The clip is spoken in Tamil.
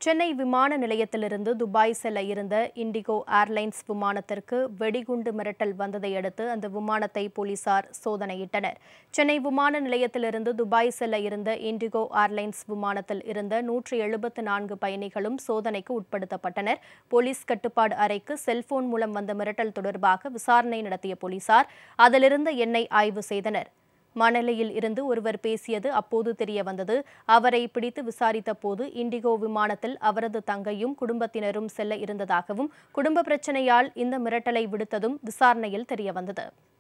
சென்னை விமான நிலையத்திலிருந்து துபாய் செல்ல இருந்த இண்டிகோ ஏர்லைன்ஸ் விமானத்திற்கு வெடிகுண்டு மிரட்டல் வந்ததை அடுத்து அந்த விமானத்தை போலீசார் சோதனையிட்டனர் சென்னை விமான நிலையத்திலிருந்து துபாய் செல்ல இருந்த இண்டிகோ ஏர்லைன்ஸ் விமானத்தில் இருந்த நூற்றி எழுபத்து நான்கு பயணிகளும் சோதனைக்கு உட்படுத்தப்பட்டனர் போலீஸ் கட்டுப்பாடு அறைக்கு செல்போன் மூலம் வந்த மிரட்டல் தொடர்பாக விசாரணை நடத்திய போலீசார் அதிலிருந்த எண்ணை ஆய்வு செய்தனர் மணலியில் இருந்து ஒருவர் பேசியது அப்போது தெரிய வந்தது அவரை பிடித்து விசாரித்த போது இண்டிகோ விமானத்தில் அவரது தங்கையும் குடும்பத்தினரும் செல்ல இருந்ததாகவும் குடும்ப பிரச்சனையால் இந்த மிரட்டலை விடுத்ததும் விசாரணையில் தெரியவந்தது